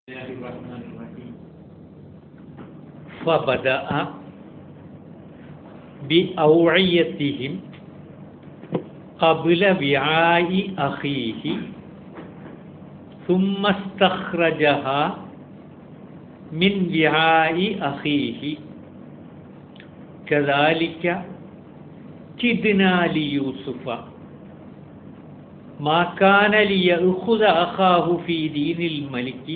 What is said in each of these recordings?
الله الرحمن الرحيم فبدأ بأوعيتهم قبل وعاء أخيه ثم استخرجها من وعاء أخيه كذلك كدنا ليوسف ما كان ليأخذ أخاه في دين الملك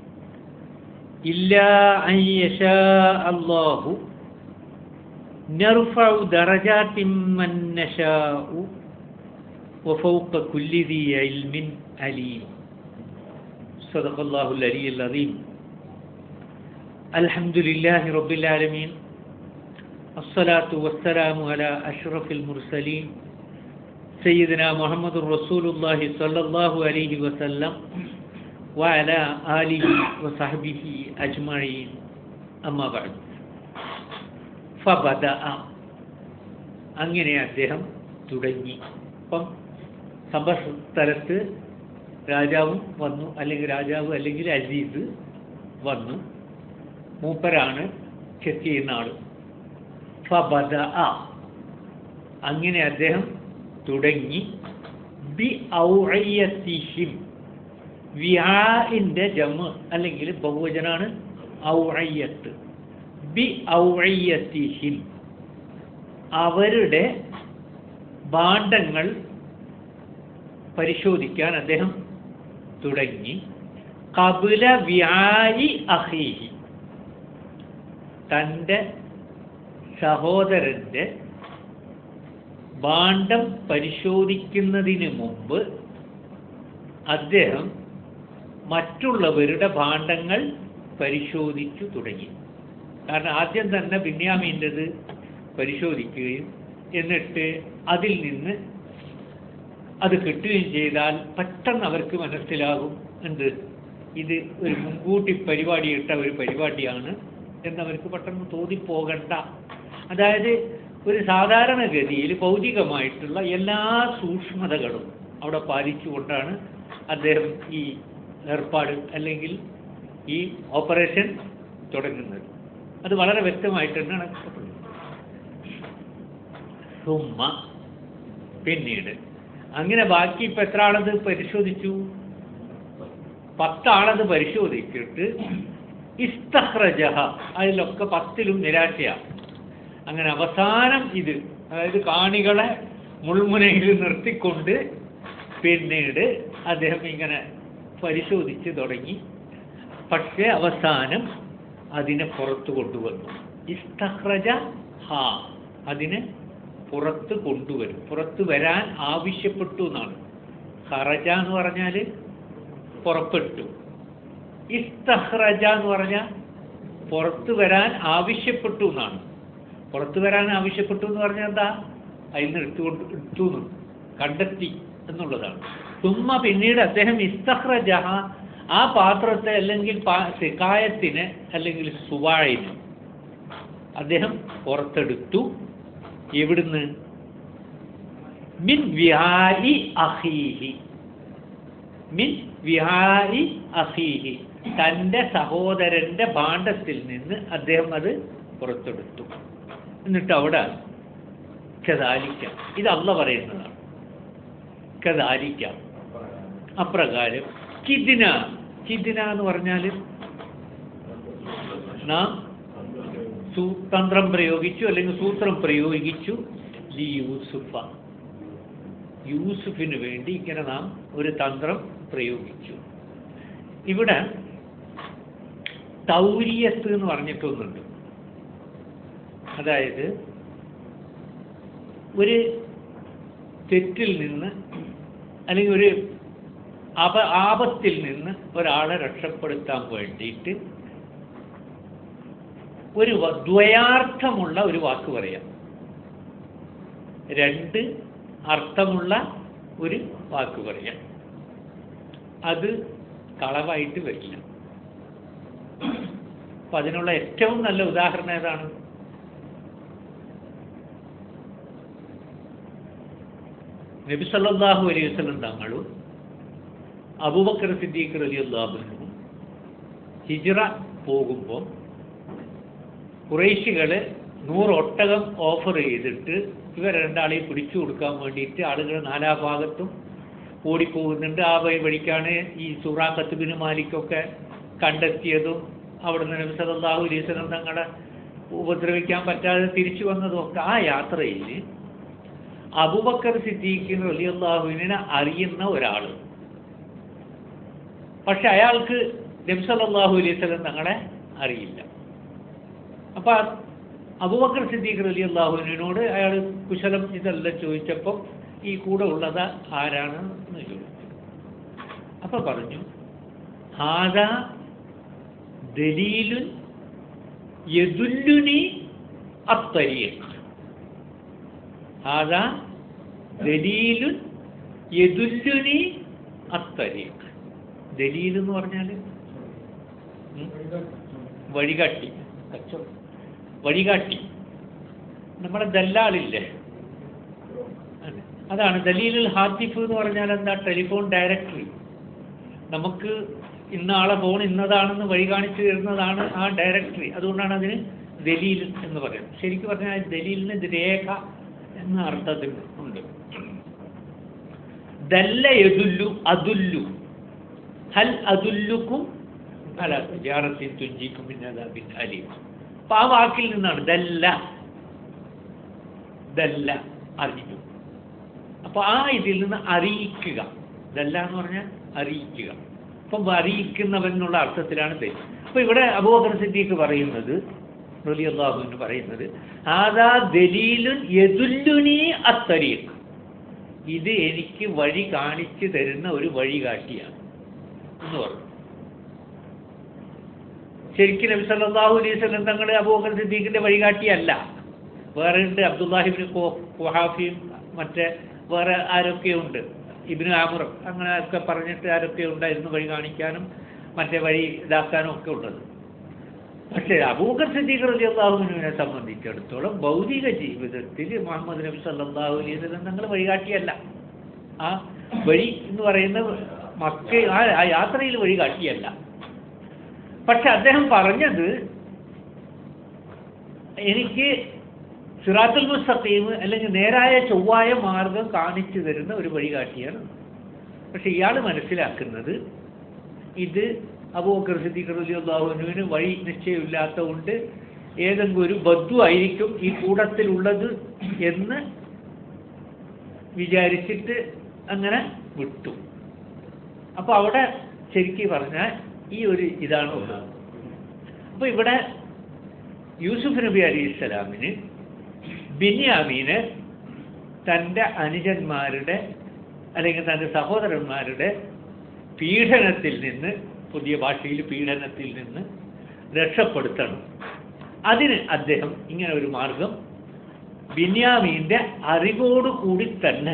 إلا أن يشاء الله نرفع درجات من نشاء وفوق كل ذي علم عليم صدق الله العلي العظيم الحمد لله رب العالمين الصلاة والسلام على أشرف المرسلين سيدنا محمد رسول الله صلى الله عليه وسلم وعلى آله وصحبه أجمعين أما بعد فبدأ അങ്ങനെ അദ്ദേഹം തുടങ്ങി അപ്പം സംഭവ സ്ഥലത്ത് രാജാവും വന്നു അല്ലെങ്കിൽ രാജാവ് അല്ലെങ്കിൽ അസീസ് വന്നു മൂപ്പരാണ് ചെക്ക് ചെയ്യുന്ന ആൾ ഫബദ അങ്ങനെ അദ്ദേഹം തുടങ്ങി ബി ഔഅയ്യത്തിഹിം വിഹാഇൻ്റെ ജമ് അല്ലെങ്കിൽ ബഹുവചനാണ് ഔഅയ്യത്ത് ബി ഔഅയ്യത്തിഹിം അവരുടെ ഭാണ്ഡങ്ങൾ പരിശോധിക്കാൻ അദ്ദേഹം തുടങ്ങി കപില വ്യായി അഹീഹി തൻ്റെ സഹോദരൻ്റെ ഭാണ്ഡം പരിശോധിക്കുന്നതിന് മുമ്പ് അദ്ദേഹം മറ്റുള്ളവരുടെ ഭാണ്ഡങ്ങൾ പരിശോധിച്ചു തുടങ്ങി കാരണം ആദ്യം തന്നെ ബിന്യാമീൻ്റെത് പരിശോധിക്കുകയും എന്നിട്ട് അതിൽ നിന്ന് അത് കിട്ടുകയും ചെയ്താൽ പെട്ടെന്ന് അവർക്ക് മനസ്സിലാകും എന്ത് ഇത് ഒരു മുൻകൂട്ടി പരിപാടി ഇട്ട ഒരു പരിപാടിയാണ് എന്നവർക്ക് പെട്ടെന്ന് തോന്നിപ്പോകണ്ട അതായത് ഒരു സാധാരണഗതിയിൽ ഭൗതികമായിട്ടുള്ള എല്ലാ സൂക്ഷ്മതകളും അവിടെ പാലിച്ചുകൊണ്ടാണ് അദ്ദേഹം ഈ ഏർപ്പാട് അല്ലെങ്കിൽ ഈ ഓപ്പറേഷൻ തുടങ്ങുന്നത് അത് വളരെ വ്യക്തമായിട്ടാണ് നടക്കപ്പെടുന്നത് സുമ്മ പിന്നീട് അങ്ങനെ ബാക്കി ഇപ്പം എത്ര ആളത് പരിശോധിച്ചു പത്താളത് പരിശോധിച്ചിട്ട് ഇസ്തഹ്റജഹ അതിലൊക്കെ പത്തിലും നിരാശയാണ് അങ്ങനെ അവസാനം ഇത് അതായത് കാണികളെ മുൾമുനയിൽ നിർത്തിക്കൊണ്ട് പിന്നീട് അദ്ദേഹം ഇങ്ങനെ പരിശോധിച്ച് തുടങ്ങി പക്ഷേ അവസാനം അതിനെ പുറത്തു കൊണ്ടുവന്നു ഇസ്തഹ്റജ ഹാ അതിനെ പുറത്ത് കൊണ്ടുവരും പുറത്ത് വരാൻ ആവശ്യപ്പെട്ടു എന്നാണ് ഹറജ എന്ന് പറഞ്ഞാൽ പുറപ്പെട്ടു ഇസ്തഹ്റജ എന്ന് പറഞ്ഞാൽ പുറത്ത് വരാൻ ആവശ്യപ്പെട്ടു എന്നാണ് പുറത്തു വരാൻ ആവശ്യപ്പെട്ടു എന്ന് പറഞ്ഞാൽ എന്താ അതിൽ നിന്ന് എടുത്തുകൊണ്ട് എടുത്തു എന്ന് കണ്ടെത്തി എന്നുള്ളതാണ് തുമ്മ പിന്നീട് അദ്ദേഹം ഇസ്തഹ്റജഹ ആ പാത്രത്തെ അല്ലെങ്കിൽ സിക്കായത്തിന് അല്ലെങ്കിൽ സുവാഴിന് അദ്ദേഹം പുറത്തെടുത്തു എവിടുന്ന് മിൻ വിഹാരി അഹീഹി മിൻ വിഹാരി അഹീഹി തൻ്റെ സഹോദരൻ്റെ ഭാണ്ഡത്തിൽ നിന്ന് അദ്ദേഹം അത് പുറത്തെടുത്തു എന്നിട്ട് അവിടെ കദാലിക്കാം ഇത് അല്ല പറയുന്നതാണ് കദാലിക്കാം അപ്രകാരം കിദിന കിദിന എന്ന് പറഞ്ഞാൽ നാം തന്ത്രം പ്രയോഗിച്ചു അല്ലെങ്കിൽ സൂത്രം പ്രയോഗിച്ചു ലി യൂസുഫ യൂസുഫിന് വേണ്ടി ഇങ്ങനെ നാം ഒരു തന്ത്രം പ്രയോഗിച്ചു ഇവിടെ തൗരിയത്ത് എന്ന് പറഞ്ഞിട്ടൊന്നുണ്ട് അതായത് ഒരു തെറ്റിൽ നിന്ന് അല്ലെങ്കിൽ ഒരു അപ ആപത്തിൽ നിന്ന് ഒരാളെ രക്ഷപ്പെടുത്താൻ വേണ്ടിയിട്ട് ഒരു ദ്വയാർത്ഥമുള്ള ഒരു വാക്ക് പറയാം രണ്ട് അർത്ഥമുള്ള ഒരു വാക്ക് പറയാം അത് കളവായിട്ട് വരില്ല അപ്പം അതിനുള്ള ഏറ്റവും നല്ല ഉദാഹരണം ഏതാണ് നബി സല്ലല്ലാഹു അലൈഹി വസല്ലം തങ്ങളും അബൂബക്കർ സിദ്ദീഖ് റളിയല്ലാഹു അൻഹു ഹിജ്റ പോകുമ്പോൾ കുറേശികൾ നൂറ് ഒട്ടകം ഓഫർ ചെയ്തിട്ട് ഇവർ രണ്ടാളെയും പിടിച്ചു കൊടുക്കാൻ വേണ്ടിയിട്ട് ആളുകൾ നാലാഭാഗത്തും ഓടിപ്പോകുന്നുണ്ട് ആ വഴി വഴിക്കാണ് ഈ സുറാഖത്ത് ബിൻ മാലിക്കൊക്കെ കണ്ടെത്തിയതും അവിടുന്ന് നബി സല്ലല്ലാഹു അലൈഹി വസല്ലം തങ്ങളെ ഉപദ്രവിക്കാൻ പറ്റാതെ തിരിച്ചു വന്നതും ഒക്കെ ആ യാത്രയിൽ അബൂബക്കർ സിദ്ദീഖിന് റളിയല്ലാഹുവിനെ അറിയുന്ന ഒരാൾ പക്ഷെ അയാൾക്ക് നബി സല്ലല്ലാഹു അലൈഹി വസല്ലം തങ്ങളെ അറിയില്ല അപ്പൊ അബൂബക്കർ സിദ്ദീഖ് റലി അള്ളാഹുവിനോട് അയാൾ കുശലം ഇതെല്ലാം ചോദിച്ചപ്പോൾ ഈ കൂടെ ഉള്ളത് ആരാണ് എന്ന് ചോദിച്ചു അപ്പൊ പറഞ്ഞു ഹാദാ ദലീലുൻ യദുല്ലുനി അത്തരീഖ് ഹാദാ ദലീലുൻ യദുല്ലുനി അത്തരീഖ് ദലീൽ എന്ന് പറഞ്ഞാൽ ഉം? വഴികാട്ടി കച്ചവടം വഴികാട്ടി നമ്മുടെ ദല്ലാളില്ലേ അതെ. അതാണ് ദലീലുൽ ഹാത്തിഫ് എന്ന് പറഞ്ഞാൽ എന്താ ടെലിഫോൺ ഡയറക്ടറി നമുക്ക് ഇന്ന ആളെ ഫോൺ ഇന്നതാണെന്ന് വഴി കാണിച്ചു തരുന്നതാണ് ആ ഡയറക്ടറി അതുകൊണ്ടാണ് അതിന് ദലീൽ എന്ന് പറയുന്നത് ശരിക്കും പറഞ്ഞാൽ ദലീലിന് ഇത് രേഖ എന്ന അർത്ഥത്തിൽ ഉണ്ട് ദല്ല യദുല്ലു അതുല്ലു ഹൽ അതുല്ലുക്കും അല ജാറത്തിൻ തുഞ്ചിക്കും പിന്നെ അലീം അപ്പൊ ആ വാക്കിൽ നിന്നാണ് ദല്ല ദല്ല അറിയിക്കും അപ്പൊ ആ ഇതിൽ നിന്ന് അറിയിക്കുക ദല്ല എന്ന് പറഞ്ഞാൽ അറിയിക്കുക അപ്പം അറിയിക്കുന്നവൻ എന്നുള്ള അർത്ഥത്തിലാണ് ദൽ അപ്പൊ ഇവിടെ അബൂബക്കർ സിദ്ദീഖ് പറയുന്നത് റളിയല്ലാഹു അൻഹു പറയുന്നത് ആദാ ദലീലുൻ യദുല്ലുനി അത്തരീഖ് ഇത് എനിക്ക് വഴി കാണിച്ചു തരുന്ന ഒരു വഴികാട്ടിയാണ് എന്ന് പറഞ്ഞു ശരിക്കും നബി സല്ലല്ലാഹു അലൈഹി വസല്ലം തങ്ങൾ അബൂബക്കർ സിദ്ദീഖിന്റെ വഴികാട്ടിയല്ല വേറെ ഉണ്ട് അബ്ദുല്ലാഹിബിൻ ഖുഹാഫിയും മറ്റേ വേറെ ആരൊക്കെയുണ്ട് ഇബിന് ആമുർ അങ്ങനെ ഒക്കെ പറഞ്ഞിട്ട് ആരൊക്കെ ഉണ്ടായിരുന്നു വഴി കാണിക്കാനും മറ്റേ വഴി ഇതാക്കാനും ഒക്കെ ഉള്ളത് പക്ഷേ അബൂബക്കർ സിദ്ദീഖ് റളിയല്ലാഹുവിനെ സംബന്ധിച്ചിടത്തോളം ഭൗതിക ജീവിതത്തിൽ മുഹമ്മദ് നബി സല്ലല്ലാഹു അലൈഹി വസല്ലം തങ്ങൾ വഴികാട്ടിയല്ല ആ വഴി എന്ന് പറയുന്നത് മക്ക ആ ആ യാത്രയിൽ വഴികാട്ടിയല്ല പക്ഷെ അദ്ദേഹം പറഞ്ഞത് എനിക്ക് സിറാത്തുൽ മുസ്തഖീം അല്ലെങ്കിൽ നേരായ ചൊവ്വായ മാർഗം കാണിച്ചു തരുന്ന ഒരു വഴികാട്ടിയാണ് പക്ഷെ ഇയാൾ മനസ്സിലാക്കുന്നത് ഇത് അബൂബക്കർ സിദ്ദീഖ് റളിയല്ലാഹുവിന് വഴി നിശ്ചയമില്ലാത്തതുകൊണ്ട് ഏതെങ്കിലും ഒരു ബന്ധു ആയിരിക്കും ഈ കൂട്ടത്തിലുള്ളത് എന്ന് വിചാരിച്ചിട്ട് അങ്ങനെ വിട്ടു അപ്പൊ അവിടെ ശരിക്കും പറഞ്ഞാൽ ഈ ഒരു ഇതാണ് ഉള്ളത് അപ്പൊ ഇവിടെ യൂസുഫ് നബി അലൈഹി സ്വലാമിന് ബിന്യാമീന് തൻ്റെ അനുജന്മാരുടെ അല്ലെങ്കിൽ തൻ്റെ സഹോദരന്മാരുടെ പീഡനത്തിൽ നിന്ന് പുതിയ ഭാഷയിൽ പീഡനത്തിൽ നിന്ന് രക്ഷപ്പെടുത്തണം അതിന് അദ്ദേഹം ഇങ്ങനെ ഒരു മാർഗം ബിന്യാമീൻ്റെ അറിവോടുകൂടി തന്നെ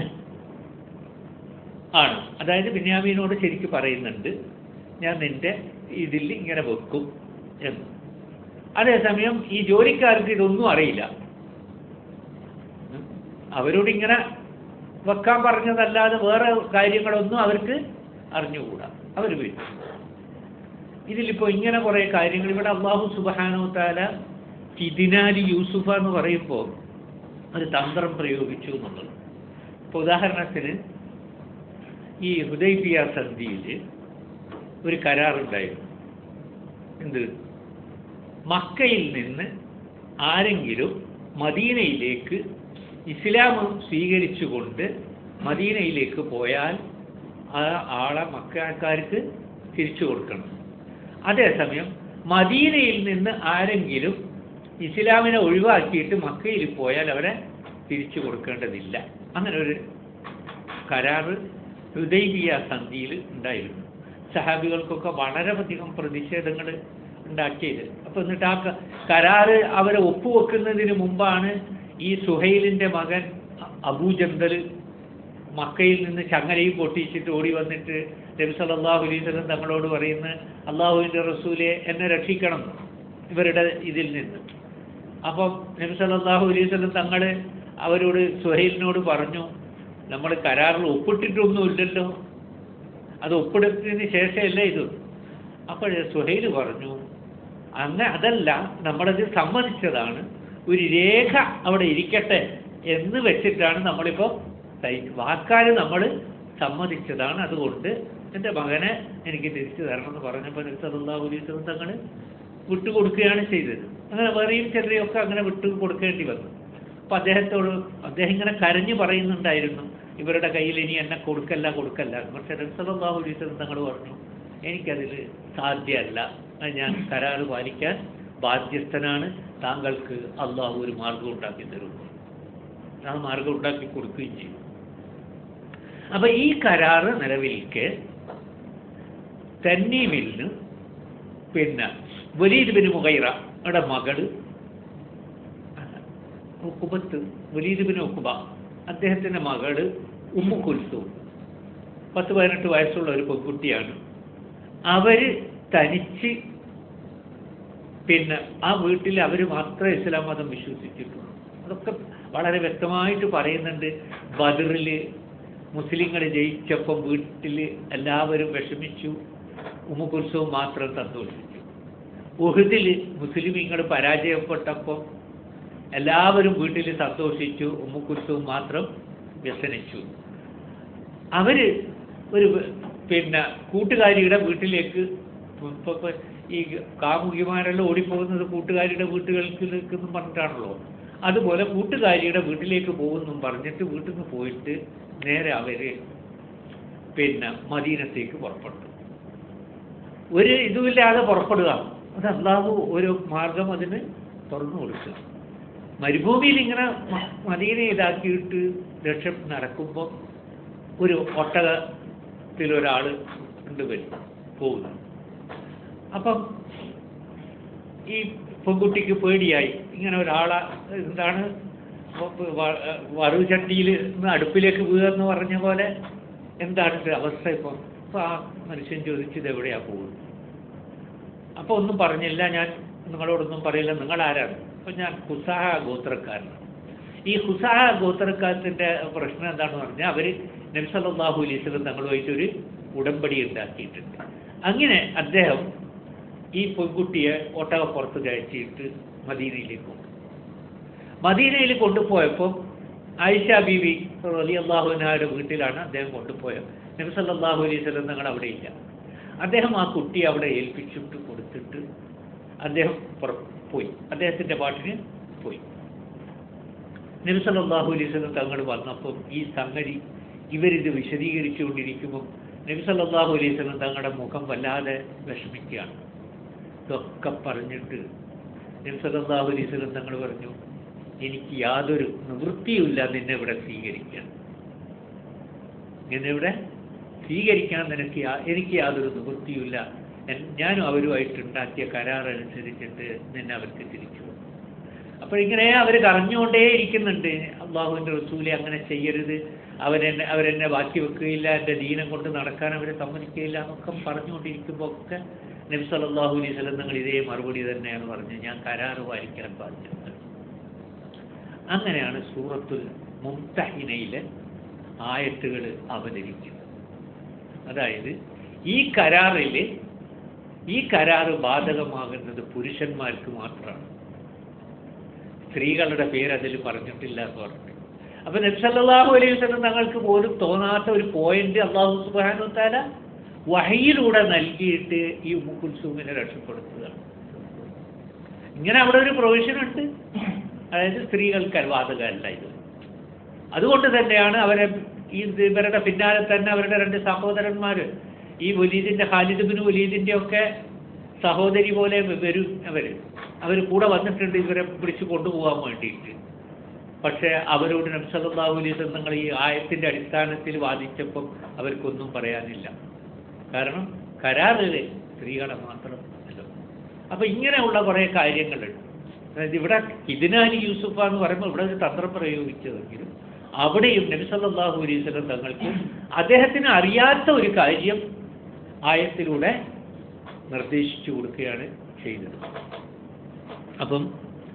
ആണ് അതായത് ബിന്യാമീനോട് ശരിക്കും പറയുന്നുണ്ട് ഞാൻ നിന്റെ ഇതിൽ ഇങ്ങനെ വെക്കും എന്ന് അതേസമയം ഈ ജോലിക്കാർക്ക് ഇതൊന്നും അറിയില്ല ഉം. അവരോട് ഇങ്ങനെ വെക്കാൻ പറഞ്ഞതല്ലാതെ വേറെ കാര്യങ്ങളൊന്നും അവർക്ക് അറിഞ്ഞുകൂടാ അവർ വിട്ടു ഇതിലിപ്പോൾ ഇങ്ങനെ കുറേ കാര്യങ്ങൾ ഇവിടെ അള്ളാഹു സുബാനോ താല ഫിദിനാലി യൂസുഫ എന്ന് പറയുമ്പോൾ ഒരു തന്ത്രം പ്രയോഗിച്ചു എന്നുള്ളത് ഇപ്പോൾ ഉദാഹരണത്തിന് ഈ ഹുദൈബിയ സന്ധിയിൽ ഒരു കരാറുണ്ടായിരുന്നു എന്ത് മക്കയിൽ നിന്ന് ആരെങ്കിലും മദീനയിലേക്ക് ഇസ്ലാം സ്വീകരിച്ചുകൊണ്ട് മദീനയിലേക്ക് പോയാൽ ആ ആളെ മക്കാർക്ക് തിരിച്ചു കൊടുക്കണം അതേസമയം മദീനയിൽ നിന്ന് ആരെങ്കിലും ഇസ്ലാമിനെ ഒഴിവാക്കിയിട്ട് മക്കയിൽ പോയാൽ അവരെ തിരിച്ചു കൊടുക്കേണ്ടതില്ല അങ്ങനെ ഒരു കരാറ് ഹൃദൈബിയ സന്ധിയിൽ ഉണ്ടായിരുന്നു സഹാബികൾക്കൊക്കെ വളരെയധികം പ്രതിഷേധങ്ങൾ ഉണ്ടാക്കിയത് അപ്പോൾ എന്നിട്ട് ആ ക- കരാറ് അവരെ ഒപ്പുവെക്കുന്നതിന് മുമ്പാണ് ഈ സുഹൈലിൻ്റെ മകൻ അബൂജന്തൽ മക്കയിൽ നിന്ന് ചങ്ങലയും പൊട്ടിച്ചിട്ട് ഓടി വന്നിട്ട് നബി സല്ലല്ലാഹു അലൈഹി വസല്ലം തങ്ങളോട് പറയുന്ന അള്ളാഹുവിൻ്റെ റസൂലെ എന്നെ രക്ഷിക്കണം ഇവരുടെ ഇതിൽ നിന്ന് അപ്പം നബി സല്ലല്ലാഹു അലൈഹി വസല്ലം തങ്ങൾ അവരോട് സുഹൈലിനോട് പറഞ്ഞു നമ്മൾ കരാറിൽ ഒപ്പിട്ടിട്ടൊന്നുമില്ലല്ലോ അത് ഒപ്പിടുന്നതിന് ശേഷമല്ലേ ഇത് അപ്പോൾ സുഹൈൽ പറഞ്ഞു അങ്ങനെ അതല്ല നമ്മളത് സമ്മതിച്ചതാണ് ഒരു രേഖ അവിടെ ഇരിക്കട്ടെ എന്ന് വെച്ചിട്ടാണ് നമ്മളിപ്പോൾ വാക്കാൽ നമ്മൾ സമ്മതിച്ചതാണ് അതുകൊണ്ട് എൻ്റെ മകനെ എനിക്ക് തിരിച്ചു തരണം എന്ന് പറഞ്ഞപ്പോൾ സല്ലാഹു അലൈഹി തങ്ങൾ വിട്ടുകൊടുക്കുകയാണ് ചെയ്തത് അങ്ങനെ വേറെയും ചിലരെയൊക്കെ അങ്ങനെ വിട്ടു കൊടുക്കേണ്ടി വന്നു അപ്പം അദ്ദേഹത്തോട് അദ്ദേഹം ഇങ്ങനെ കരഞ്ഞു പറയുന്നുണ്ടായിരുന്നു ഇവരുടെ കയ്യിൽ ഇനി എന്നെ കൊടുക്കല്ല കൊടുക്കല്ല പക്ഷേ സല്ലാഹു അലൈഹി തങ്ങൾ പറഞ്ഞു എനിക്കതിൽ സാധ്യമല്ല അത് ഞാൻ കരാറ് പാലിക്കാൻ ബാധ്യസ്ഥനാണ് താങ്കൾക്ക് അള്ളാഹു ഒരു മാർഗം ഉണ്ടാക്കി തരും ആ മാർഗം ഉണ്ടാക്കി കൊടുക്കുകയും ചെയ്യും അപ്പൊ ഈ കരാറ് നിലവിൽക്കെ തന്നീമിലിന് പിന്നെ വലീദ് ബിൻ മുഗൈറയുടെ മകള് ഉക്കുബത്ത് വലീദ് ബിൻ ഉക്കുബ അദ്ദേഹത്തിന്റെ മകള് ഉമ്മു കുൽസൂം പത്ത് പതിനെട്ട് വയസ്സുള്ള ഒരു പെൺകുട്ടിയാണ് അവര് തനിച്ച് പിന്നെ ആ വീട്ടിൽ അവർ മാത്രമേ ഇസ്ലാം മതം വിശ്വസിച്ചിട്ടുള്ളൂ അതൊക്കെ വളരെ വ്യക്തമായിട്ട് പറയുന്നുണ്ട് ബദറിൽ മുസ്ലിങ്ങൾ ജയിച്ചപ്പം വീട്ടിൽ എല്ലാവരും വിഷമിച്ചു ഉമ്മുകുൽസവും മാത്രം സന്തോഷിച്ചു ഉഹുദിൽ മുസ്ലിമീങ്ങൾ പരാജയപ്പെട്ടപ്പം എല്ലാവരും വീട്ടിൽ സന്തോഷിച്ചു ഉമ്മുകുൽസവും മാത്രം വ്യസനിച്ചു അവര് ഒരു പിന്നെ കൂട്ടുകാരിയുടെ വീട്ടിലേക്ക് ഇപ്പൊ- ഇപ്പൊ ഈ കാമുകിമാരെല്ലാം ഓടിപ്പോകുന്നത് കൂട്ടുകാരിയുടെ വീട്ടുകൾക്ക് എന്നും പറഞ്ഞിട്ടാണല്ലോ അതുപോലെ കൂട്ടുകാരിയുടെ വീട്ടിലേക്ക് പോകുന്നും പറഞ്ഞിട്ട് വീട്ടിൽ നിന്ന് പോയിട്ട് നേരെ അവര് പിന്നെ മദീനത്തേക്ക് പുറപ്പെട്ടു ഒരു ഇതുമില്ലാതെ പുറപ്പെടുക അത് അള്ളാഹു ഒരു മാർഗം അതിന് തുറന്നു കൊടുക്കുക മരുഭൂമിയിൽ ഇങ്ങനെ മ- മദീന ഇതാക്കിയിട്ട് രക്ഷ നടക്കുമ്പോൾ ഒരു ഒട്ടകത്തിലൊരാൾ കൊണ്ടുവരും പോകുന്നു അപ്പം ഈ പെൺകുട്ടിക്ക് പേടിയായി ഇങ്ങനെ ഒരാളെ എന്താണ് വറു ചട്ടിയിൽ നിന്ന് അടുപ്പിലേക്ക് വീഴുക എന്ന് പറഞ്ഞ പോലെ എന്താണ് ഇത് അവസ്ഥ ഇപ്പം അപ്പം ആ മനുഷ്യൻ ചോദിച്ചത് എവിടെയാ പോകുന്നത് അപ്പോൾ ഒന്നും പറഞ്ഞില്ല ഞാൻ നിങ്ങളോടൊന്നും പറയില്ല നിങ്ങൾ ആരാണ് അപ്പം ഞാൻ ഹുസാഹ ഗോത്രക്കാരനാണ് ഈ ഹുസാഹ ഗോത്രക്കാരത്തിൻ്റെ പ്രശ്നം എന്താണെന്ന് പറഞ്ഞാൽ അവർ നബ്സല്ലാഹു അലൈസ്ലം തങ്ങളുമായിട്ടൊരു ഉടമ്പടി ഉണ്ടാക്കിയിട്ടുണ്ട് അങ്ങനെ അദ്ദേഹം ഈ പെൺകുട്ടിയെ ഒട്ടകപ്പുറത്ത് കയറ്റിയിട്ട് മദീനയിലേക്ക് കൊണ്ടു മദീനയിൽ കൊണ്ടുപോയപ്പോൾ ആയിഷ ബീവി അലി അള്ളാഹുനായുടെ വീട്ടിലാണ് അദ്ദേഹം കൊണ്ടുപോയത് നബി സല്ലല്ലാഹു അലൈഹി വസല്ലം തങ്ങൾ അവിടെ ഇല്ല അദ്ദേഹം ആ കുട്ടിയെ അവിടെ ഏൽപ്പിച്ചിട്ട് കൊടുത്തിട്ട് അദ്ദേഹം പുറ- പോയി അദ്ദേഹത്തിൻ്റെ പാട്ടിന് പോയി നബി സല്ലല്ലാഹു അലൈഹി വസല്ലം തങ്ങൾ വന്നപ്പോൾ ഈ സംഗതി ഇവരിത് വിശദീകരിച്ചുകൊണ്ടിരിക്കുമ്പോൾ നബി സല്ലല്ലാഹു അലൈഹി വസല്ലം തങ്ങളുടെ മുഖം വല്ലാതെ വിഷമിക്കുകയാണ് ഇതൊക്കെ പറഞ്ഞിട്ട് നബി സല്ലല്ലാഹു അലൈഹി വസല്ലം തങ്ങൾ പറഞ്ഞു എനിക്ക് യാതൊരു നിവൃത്തിയുമില്ല നിന്നെ ഇവിടെ സ്വീകരിക്കാൻ നിന്നെ ഇവിടെ സ്വീകരിക്കാൻ നിനക്ക് യാ- എനിക്ക് യാതൊരു നിവൃത്തിയുമില്ല എൻ- ഞാനും അവരുമായിട്ട് ഉണ്ടാക്കിയ കരാറനുസരിച്ചിട്ട് നിന്നെ അവർക്ക് തിരിച്ചു കൊടുക്കും. അപ്പോൾ ഇങ്ങനെ അവർ കറഞ്ഞുകൊണ്ടേ ഇരിക്കുന്നുണ്ട് അള്ളാഹുവിൻ്റെ റസൂലെ അങ്ങനെ ചെയ്യരുത് അവരെന്നെ അവരെന്നെ ബാക്കി വെക്കുകയില്ല എൻ്റെ ദീനം കൊണ്ട് നടക്കാൻ അവരെ സമ്മതിക്കുകയില്ല എന്നൊക്കെ പറഞ്ഞുകൊണ്ടിരിക്കുമ്പോൾ ഒക്കെ നബി സല്ലല്ലാഹു അലൈഹി വസല്ലം നിങ്ങൾ ഇതേ മറുപടി തന്നെയാണ് പറഞ്ഞത് ഞാൻ കരാറ് പാലിക്കാൻ ബാധ്യത അങ്ങനെയാണ് സൂറത്തുൽ മുംതഹിനയിലെ ആയത്തുകൾ അവതരിക്കുന്നത് അതായത് ഈ കരാറിൽ ഈ കരാറ് ബാധകമാകുന്നത് പുരുഷന്മാർക്ക് മാത്രമാണ് സ്ത്രീകളുടെ പേര് അതിൽ പറഞ്ഞിട്ടില്ല എന്ന് പറഞ്ഞു അപ്പൊ നബ്സല്ലാഹു അലൈഹി വസല്ലം തങ്ങൾക്ക് പോലും തോന്നാത്ത ഒരു പോയിന്റ് അള്ളാഹു സുബാനു താല വഹയിലൂടെ നൽകിയിട്ട് ഈ ഉമ്മുക്കുൽസൂമിനെ രക്ഷപ്പെടുത്തുകയാണ് ഇങ്ങനെ അവിടെ ഒരു പ്രൊവിഷൻ ഉണ്ട് അതായത് സ്ത്രീകൾക്ക് ബാധകമല്ല ഇത് അതുകൊണ്ട് തന്നെയാണ് അവരെ ഈ ഇവരുടെ പിന്നാലെ തന്നെ അവരുടെ രണ്ട് സഹോദരന്മാർ ഈ വലീദിന്റെ ഖാലിദ് ബിൻ വലീദിന്റെ ഒക്കെ സഹോദരി പോലെ വരും അവർ അവർ കൂടെ വന്നിട്ടുണ്ട് ഇവരെ പിടിച്ചു കൊണ്ടുപോകാൻ വേണ്ടിയിട്ട് പക്ഷേ അവരോട് നബ്സല്ലാഹു അലൈഹി നിങ്ങൾ ഈ ആയത്തിന്റെ അടിസ്ഥാനത്തിൽ വാദിച്ചപ്പം അവർക്കൊന്നും പറയാനില്ല കാരണം കരാറിൽ സ്ത്രീകളെ മാത്രം അല്ല അപ്പൊ ഇങ്ങനെയുള്ള കുറേ കാര്യങ്ങളുണ്ട് അതായത് ഇവിടെ കിദിനാലി യൂസുഫ എന്ന് പറയുമ്പോൾ ഇവിടെ ഒരു തന്ത്രം പ്രയോഗിച്ചതെങ്കിലും അവിടെയും നബി സല്ലല്ലാഹു അലൈഹി വസല്ലം തങ്ങൾക്ക് അദ്ദേഹത്തിന് അറിയാത്ത ഒരു കാര്യം ആയത്തിലൂടെ നിർദ്ദേശിച്ചു കൊടുക്കുകയാണ് ചെയ്തത് അപ്പം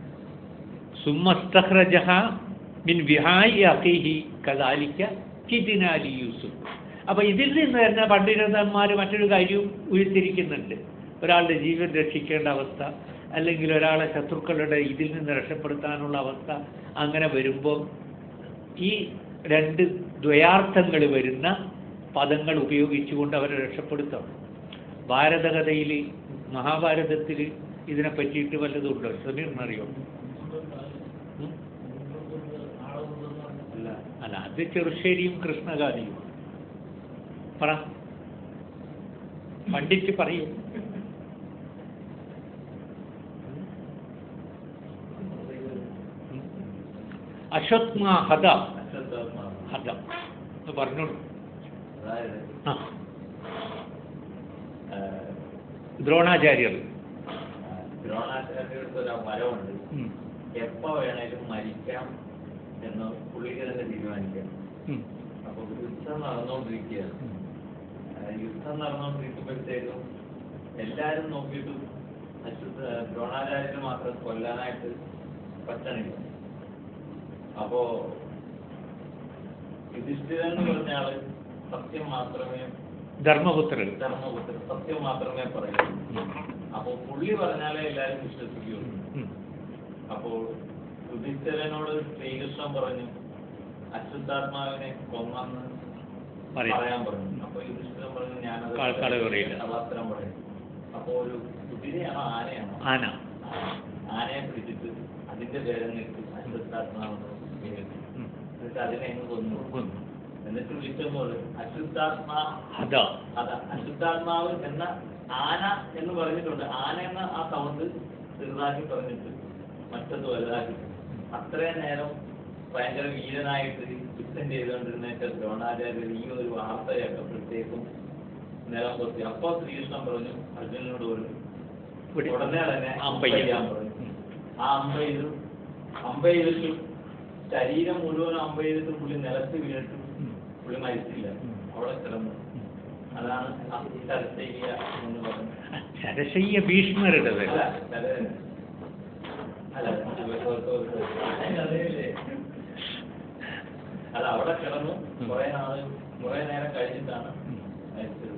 സുമ്മസ്തഖ്റജഹ മിൻ വിഹായി അഖീഹി കദാലിക്ക കിദിനാലി യൂസുഫ് അപ്പൊ ഇതിൽ നിന്ന് തന്നെ പണ്ഡിതന്മാർ മറ്റൊരു കാര്യവും ഉയർത്തിരിക്കുന്നുണ്ട് ഒരാളുടെ ജീവൻ രക്ഷിക്കേണ്ട അവസ്ഥ അല്ലെങ്കിൽ ഒരാളെ ശത്രുക്കളുടെ ഇതിൽ നിന്ന് രക്ഷപ്പെടുത്താനുള്ള അവസ്ഥ അങ്ങനെ വരുമ്പോൾ ഈ രണ്ട് ദ്വയാർത്ഥങ്ങൾ വരുന്ന പദങ്ങൾ ഉപയോഗിച്ചുകൊണ്ട് അവരെ രക്ഷപ്പെടുത്തണം ഭാരതകഥയിൽ മഹാഭാരതത്തിൽ ഇതിനെ പറ്റിയിട്ട് വല്ലതും ഉണ്ടോ സമീറിനറിയോ ഉം? അല്ല അല്ല അത് ചെറുശ്ശേരിയും കൃഷ്ണഗാഥിയും പറ പണ്ഡിറ്റ് പറയൂ അശ്വത്മ ഹത ഹത എന്ന് പറഞ്ഞോളൂ അതായത് ആ ദ്രോണാചാര്യർ ദ്രോണാചാര്യർക്ക് ഒരു മരമുണ്ട് ഉം. എപ്പോ വേണേലും മരിക്കാം എന്ന് പുള്ളിക്ക് തന്നെ തീരുമാനിക്കാം ഉം. അപ്പൊ യുദ്ധം നടന്നുകൊണ്ടിരിക്കുകയാണ് ഉം. ആ, യുദ്ധം നടന്നുകൊണ്ടിരിക്കുമ്പോഴത്തേക്കും എല്ലാരും നോക്കിയിട്ട് അശ്വത് ദ്രോണാചാര്യന് മാത്രം കൊല്ലാനായിട്ട് പറ്റണില്ല അപ്പോ യുധിഷ്ഠിരൻ എന്ന് പറഞ്ഞ ആള് സത്യം മാത്രമേ ധർമ്മപുത്രർ ധർമ്മപുത്രൻ സത്യം മാത്രമേ പറയൂ ഉം. അപ്പൊ പുള്ളി പറഞ്ഞാലേ എല്ലാരും വിശ്വസിക്കുകയുള്ളൂ ഉം. അപ്പോൾ യുധിഷ്ഠിരനോട് ശ്രീകൃഷ്ണൻ പറഞ്ഞു അശ്വത്ഥാത്മാവിനെ കൊന്നെന്ന് പറയാം. പറയാൻ പറഞ്ഞു അപ്പൊ യുധിഷ്ഠിരൻ പറഞ്ഞു ഞാനത് ക- കളവ് പറയില്ല. കള്ളത്തരം പറയും അപ്പൊ ഒരു കുതിരയാണോ ആനയാണോ ആന ആനയെ പിടിച്ചിട്ട് അതിന്റെ പേരെന്നിട്ട് അശ്വത്ഥാത്മാവെന്ന് പേര്. ഉം. എന്നിട്ട് അതിനെ അങ്ങ് കൊന്നു കൊന്നു. എന്നിട്ട് വിളിച്ചപ്പോൾ അശ്വത്ഥാത്മാ ഹത അതാ അശുദ്ധാത്മാവ് എന്ന ആന എന്ന് പറഞ്ഞിട്ടുണ്ട് ആന എന്ന ആ സൗണ്ട് ചെറുതാക്കി പറഞ്ഞിട്ട് മറ്റത് വലുതാക്കി അത്രയും നേരം ഭയങ്കര വീരനായിട്ട് യുദ്ധം ചെയ്തുകൊണ്ടിരുന്നേറ്റ ദ്രോണാചാര്യർ ഈ ഒരു വാർത്ത കേട്ടപ്പോഴത്തേക്കും നിലം കൊത്തി അപ്പോ ശ്രീകൃഷ്ണൻ പറഞ്ഞു അർജുനനോട് പറഞ്ഞു പിടി. ഉടനെ തന്നെ അമ്പയ്യ. അമ്പയ്യാൻ പറഞ്ഞു ഉം. ആ അമ്പ ചെയ്തു അമ്പ ചെയ്തിട്ട് ശരീരം മുഴുവൻ അമ്പ ചെയ്തിട്ട് പുള്ളി നിലത്ത് വീണിട്ട് ഉം. പുള്ളി മരിച്ചില്ല ഉം. അവിടെ കിടന്നു ഉം. അതാണ് അസ്ഥിതരശയ്യ എന്ന് പറയുന്നത് ശരശയ്യ ഭീഷ്മരുടേത് അല്ല അത് അല്ല അതേലേ. അല്ല അവിടെ കിടന്നു കുറെ നാള് കുറെ നേരം കഴിഞ്ഞിട്ടാണ് മരിച്ചത്